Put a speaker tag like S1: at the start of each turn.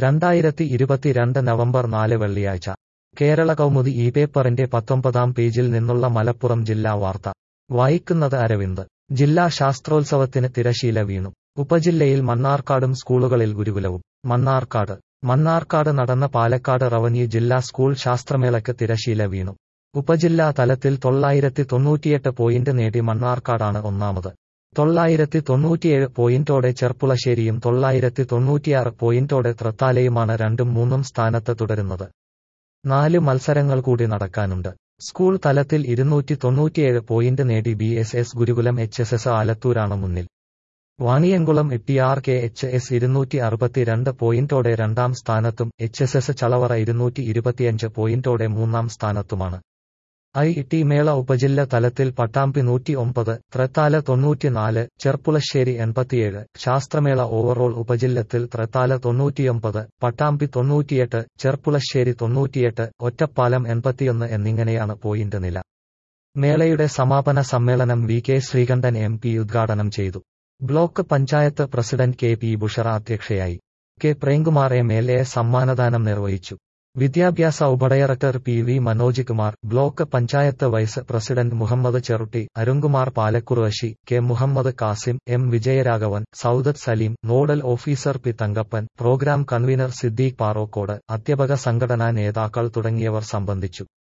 S1: രണ്ടായിരത്തി ഇരുപത്തിരണ്ട് നവംബർ നാല് വെള്ളിയാഴ്ച കേരള കൗമുദി ഈ പേപ്പറിന്റെ പത്തൊമ്പതാം പേജിൽ നിന്നുള്ള മലപ്പുറം ജില്ലാ വാർത്ത വായിക്കുന്നത് അരവിന്ദ് ജില്ലാ ശാസ്ത്രോത്സവത്തിന് തിരശീല വീണു ഉപജില്ലയിൽ മണ്ണാർക്കാടും സ്കൂളുകളിൽ ഗുരുകുലവും മണ്ണാർക്കാട് മണ്ണാർക്കാട് നടന്ന പാലക്കാട് റവന്യൂ ജില്ലാ സ്കൂൾ ശാസ്ത്രമേളയ്ക്ക് തിരശീല വീണു ഉപജില്ലാ തലത്തിൽ തൊള്ളായിരത്തി തൊണ്ണൂറ്റിയെട്ട് പോയിന്റ് നേടി മണ്ണാർക്കാടാണ് ഒന്നാമത് തൊള്ളായിരത്തി തൊണ്ണൂറ്റിയേഴ് പോയിന്റോടെ ചെർപ്പുളശ്ശേരിയും തൊള്ളായിരത്തി തൊണ്ണൂറ്റിയാറ് പോയിന്റോടെ തൃത്താലയുമാണ് രണ്ടും മൂന്നും സ്ഥാനത്ത് തുടരുന്നത് നാല് മത്സരങ്ങൾ കൂടി നടക്കാനുണ്ട് സ്കൂൾ തലത്തിൽ ഇരുന്നൂറ്റി തൊണ്ണൂറ്റിയേഴ് പോയിന്റ് നേടി B S S Gurukulam H S S ആലത്തൂരാണ് മുന്നിൽ Vaniyamkulam T R K H S ഇരുന്നൂറ്റി അറുപത്തിരണ്ട് പോയിന്റോടെ രണ്ടാം സ്ഥാനത്തും എച്ച് എസ് എസ് ചളവറ ഇരുന്നൂറ്റി ഇരുപത്തിയഞ്ച് പോയിന്റോടെ മൂന്നാം സ്ഥാനത്തുമാണ് ഐ ടി മേള ഉപജില്ല തലത്തിൽ പട്ടാമ്പി നൂറ്റി ഒമ്പത് ത്രത്താല തൊണ്ണൂറ്റിനാല് ചെർപ്പുളശ്ശേരി എൺപത്തിയേഴ് ശാസ്ത്രമേള ഓവറോൾ ഉപജില്ലത്തിൽ ത്രത്താല തൊണ്ണൂറ്റിയൊമ്പത് പട്ടാമ്പി തൊണ്ണൂറ്റിയെട്ട് ചെർപ്പുളശ്ശേരി തൊണ്ണൂറ്റിയെട്ട് ഒറ്റപ്പാലം എൺപത്തിയൊന്ന് എന്നിങ്ങനെയാണ് പോയിന്റ് നില മേളയുടെ സമാപന സമ്മേളനം V K Sreekandan M P ഉദ്ഘാടനം ചെയ്തു block panchayat president K P Bushara അധ്യക്ഷയായി K Premkumar M L A സമ്മാനദാനം നിർവഹിച്ചു വിദ്യാഭ്യാസ ഉപഡയറക്ടർ P V Manoj Kumar block panchayat vice president Muhammad Cherootty Arunkumar Palakkurussi K Muhammad Kasim M Vijayaraghavan Soudath Saleem nodal officer P Thankappan programme convener Siddique Parokkode അധ്യാപക സംഘടനാ നേതാക്കൾ തുടങ്ങിയവർ സംബന്ധിച്ചു